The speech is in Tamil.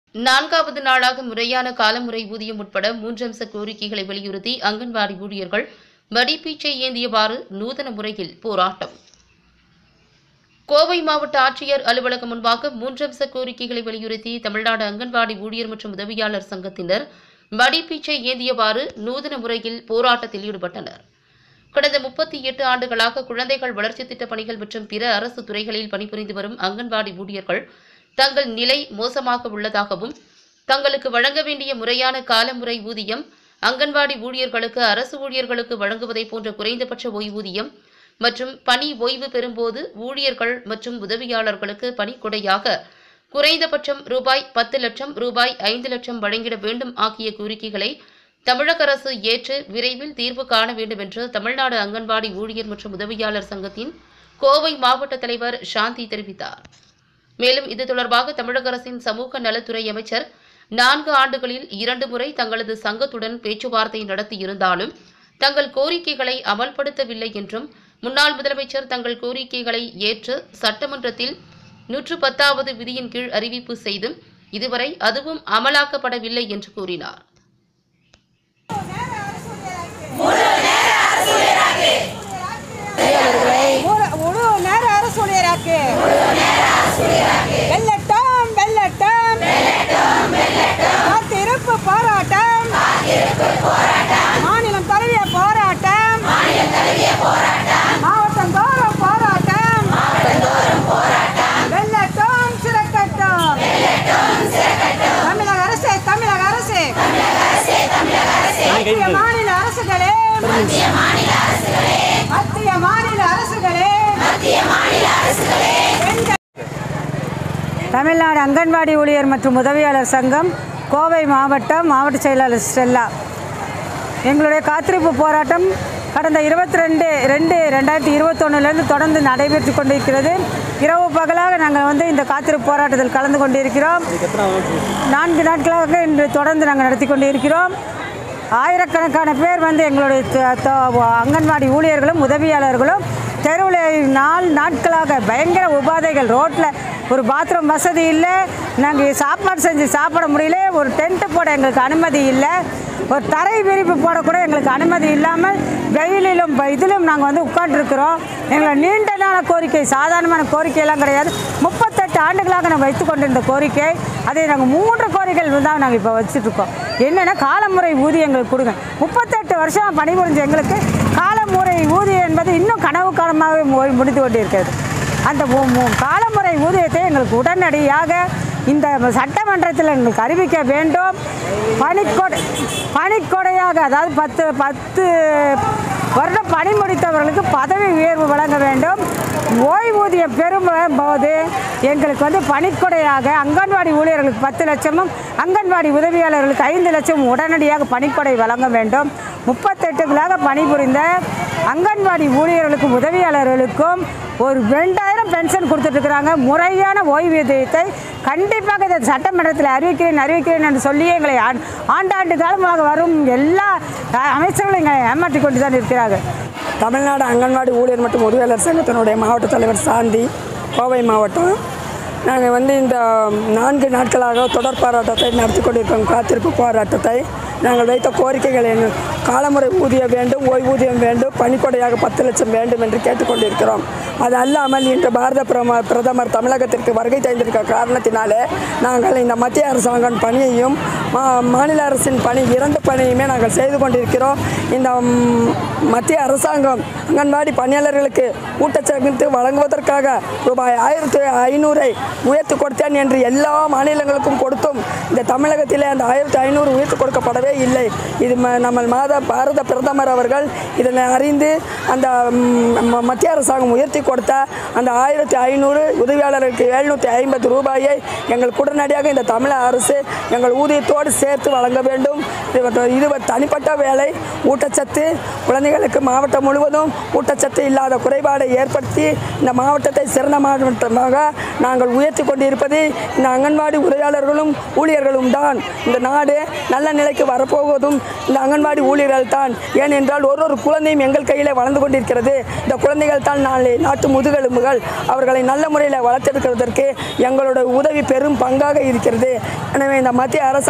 நான்காவது நாளாக முறையான காலமுறை ஊதியம் உட்பட மூன்றம்ச கோரிக்கைகளை வலியுறுத்தி அங்கன்வாடி ஊழியர்கள் வடிப்பீச்சை ஏந்தியவாறு நூதன முறையில் போராட்டம் கோவை மாவட்ட ஆட்சியர் அலுவலகம் முன்பாக மூன்றம்ச கோரிக்கைகளை வலியுறுத்தி தமிழ்நாடு அங்கன்வாடி ஊழியர் மற்றும் உதவியாளர் சங்கத்தினர் வடிப்பீச்சை ஏந்தியவாறு நூதன முறையில் போராட்டத்தில் ஈடுபட்டனர் கடந்த முப்பத்தி எட்டு ஆண்டுகளாக குழந்தைகள் வளர்ச்சித் திட்டப் பணிகள் மற்றும் பிற அரசு துறைகளில் பணிபுரிந்து வரும் அங்கன்வாடி ஊழியர்கள் தங்கள் நிலை மோசமாக உள்ளதாகவும் தங்களுக்கு வழங்க வேண்டிய முறையான காலமுறை ஊதியம் அங்கன்வாடி ஊழியர்களுக்கு அரசு ஊழியர்களுக்கு வழங்குவதை போன்ற குறைந்தபட்ச ஓய்வூதியம் மற்றும் பணி ஓய்வு பெறும்போது ஊழியர்கள் மற்றும் உதவியாளர்களுக்கு பணிக்கொடையாக குறைந்தபட்சம் ரூபாய் பத்து லட்சம் ரூபாய் ஐந்து லட்சம் வழங்கிட வேண்டும் ஆகிய கோரிக்கைகளை தமிழக அரசு ஏற்று விரைவில் தீர்வு காண வேண்டும் என்று தமிழ்நாடு அங்கன்வாடி ஊழியர் மற்றும் உதவியாளர் சங்கத்தின் கோவை மாவட்ட தலைவர் சாந்தி தெரிவித்தார் மேலும் இது தொடர்பாக தமிழக அரசின் சமூக நலத்துறை அமைச்சர் நான்கு ஆண்டுகளில் இரண்டு முறை தங்களது சங்கத்துடன் பேச்சுவார்த்தை நடத்தியிருந்தாலும் தங்கள் கோரிக்கைகளை அமல்படுத்தவில்லை என்றும் முன்னாள் முதலமைச்சர் தங்கள் கோரிக்கைகளை ஏற்று சட்டமன்றத்தில் நூற்று பத்தாவது விதியின் கீழ் அறிவிப்பு செய்தும் இதுவரை அதுவும் அமலாக்கப்படவில்லை என்று கூறினார் முழு- முழு நேர அரசு ஊழியராக்கு வெள்ளட்டம் வெள்ளட்டம் காத்திருப்பு போராட்டம் மாநிலம் தழுவிய போராட்டம் மாவட்டம் தோறும் போராட்டம் வெள்ளட்டம் சிறக்கட்டும் தமிழக அரசு தமிழக அரசு மத்திய மாநில அரசுகளே மத்திய மாநில அரசுகளே பெண்கள் தமிழ்நாடு அங்கன்வாடி ஊழியர் மற்றும் உதவியாளர் சங்கம் கோவை மாவட்டம் மாவட்ட செயலாளர் ஸ்டெல்லா எங்களுடைய காத்திருப்பு போராட்டம் கடந்த இருபத்தி ரெண்டு ரெண்டு ரெண்டாயிரத்தி இருபத்தொன்னுலேருந்து தொடர்ந்து நடைபெற்று கொண்டிருக்கிறது இரவு பகலாக நாங்கள் வந்து இந்த காத்திருப்பு போராட்டத்தில் கலந்து கொண்டிருக்கிறோம் நான்கு நாட்களாக இன்று தொடர்ந்து நாங்கள் நடத்தி கொண்டிருக்கிறோம் ஆயிரக்கணக்கான பேர் வந்து எங்களுடைய த- த- அங்கன்வாடி ஊழியர்களும் உதவியாளர்களும் தெருவில் நாலு நாட்களாக பயங்கர உபாதைகள் ரோட்டில் ஒரு பாத்ரூம் வசதி இல்லை நாங்கள் சாப்பாடு செஞ்சு சாப்பிட முடியல ஒரு டென்ட்டு போட எங்களுக்கு அனுமதி இல்லை ஒரு தரை விரிப்பு போடக்கூட எங்களுக்கு அனுமதி இல்லாமல் வெயிலிலும் ப- இதிலும் நாங்கள் வந்து உட்காந்துருக்கிறோம் எங்களை நீண்ட நாள கோரிக்கை சாதாரணமான கோரிக்கையெல்லாம் கிடையாது முப்பத்தெட்டு ஆண்டுகளாக நாங்கள் வைத்து கொண்டிருந்த கோரிக்கை அதை நாங்கள் மூன்று கோரிக்கைகள் தான் நாங்கள் இப்போ வச்சுட்ருக்கோம் என்னென்னா காலமுறை ஊதியம் எங்களுக்கு கொடுங்க முப்பத்தெட்டு வருஷம் பணிபுரிஞ்ச எங்களுக்கு காலமுறை ஊதியம் என்பது இன்னும் கனவு காலமாகவே மு- முடிந்து கொண்டிருக்கிறது அந்த மு- மு- காலமுறை ஊதியத்தை எங்களுக்கு உடனடியாக இந்த சட்டமன்றத்தில் எங்களுக்கு அறிவிக்க வேண்டும் பணிக்கொடை பணிக்கொடையாக அதாவது பத்து பத்து வருடம் பணி முடித்தவர்களுக்கு பதவி உயர்வு வழங்க வேண்டும் ஓய்வூதியம் பெறும் போது எங்களுக்கு வந்து பணிக்கொடையாக அங்கன்வாடி ஊழியர்களுக்கு பத்து லட்சமும் அங்கன்வாடி உதவியாளர்களுக்கு ஐந்து லட்சம் உடனடியாக பணிக்கொடை வழங்க வேண்டும் முப்பத்தெட்டுகளாக பணிபுரிந்த அங்கன்வாடி ஊழியர்களுக்கும் உதவியாளர்களுக்கும் ஒரு ரெண்டாயிரம் பென்ஷன் கொடுத்துட்ருக்குறாங்க முறையான ஓய்வூதியத்தை கண்டிப்பாக இதை சட்டமன்றத்தில் அறிவிக்கிறேன் அறிவிக்கிறேன் என்று சொல்லியே எங்களை ஆண்- ஆண்டாண்டு காலமாக வரும் எல்லா அஹ், அமைச்சர்களும் எங்களை ஏமாற்றிக் கொண்டு தான் இருக்கிறார்கள் தமிழ்நாடு அங்கன்வாடி ஊழியர் மற்றும் உதவியாளர் சங்கத்தினுடைய மாவட்ட தலைவர் சாந்தி கோவை மாவட்டம் நாங்கள் வந்து இந்த நான்கு நாட்களாக தொடர் போராட்டத்தை நடத்தி கொண்டிருக்கோம் காத்திருப்பு போராட்டத்தை நாங்கள் வைத்த கோரிக்கைகள் என்ன காலமுறை ஊதியம் வேண்டும் ஓய்வூதியம் வேண்டும் பணிக்கொடையாக பத்து லட்சம் வேண்டும் என்று கேட்டுக்கொண்டிருக்கிறோம் அது அல்லாமல் இன்று பாரத பிரம பிரதமர் தமிழகத்திற்கு வருகை தந்திருக்க காரணத்தினாலே நாங்கள் இந்த மத்திய அரசாங்கம் பணியையும் மா மாநில அரசின் பணி இரண்டு பணியுமே நாங்கள் செய்து கொண்டிருக்கிறோம் இந்த ம், மத்திய அரசாங்கம் அங்கன்வாடி பணியாளர்களுக்கு ஊட்டச்சத்து வழங்குவதற்காக ரூபாய் ஆயிரத்தி ஐநூறை உயர்த்தி கொடுத்தேன் என்று எல்லா மாநிலங்களுக்கும் கொடுத்தும் இந்த தமிழகத்திலே அந்த ஆயிரத்தி ஐநூறு உயர்த்தி கொடுக்கப்படவே இல்லை இது ம- நம்ம மாத பாரத பிரதமர் அவர்கள் இதனை அறிந்து அந்த ம், ம- மத்திய அரசாங்கம் உயர்த்தி கொடுத்த அந்த ஆயிரத்தி ஐநூறு உதவியாளருக்கு எழுநூற்றி ஐம்பது ரூபாயை எங்களுக்கு உடனடியாக இந்த தமிழக அரசு எங்கள் ஊதியத்தோடு சேர்த்து வழங்க வேண்டும் இது ஒரு- இது ஒரு தனிப்பட்ட வேலை ஊட்டச்சத்து குழந்தைகளுக்கு மாவட்டம் முழுவதும் ஊட்டச்சத்து இல்லாத குறைபாடை ஏற்படுத்தி இந்த மாவட்டத்தை சிறந்த மாவட்டமாக நாங்கள் உயர்த்தி கொண்டிருப்பது இந்த அங்கன்வாடி உதவியாளர்களும் ஊழியர்களும் தான் இந்த நாடு நல்ல நிலைக்கு வரப்போவதும் இந்த அங்கன்வாடி ஊழியர்கள் தான் ஏனென்றால் ஒரு ஒரு குழந்தையும் எங்கள் கையில் வளர்ந்து கொண்டிருக்கிறது இந்த குழந்தைகள் தான் நாளை நாட்டு முதுகெலும்புகள் அவர்களை நல்ல முறையில் வளர்த்தெடுக்கிறதற்கு எங்களோட உதவி பெரும் பங்காக இருக்கிறது எனவே இந்த மத்திய அரசு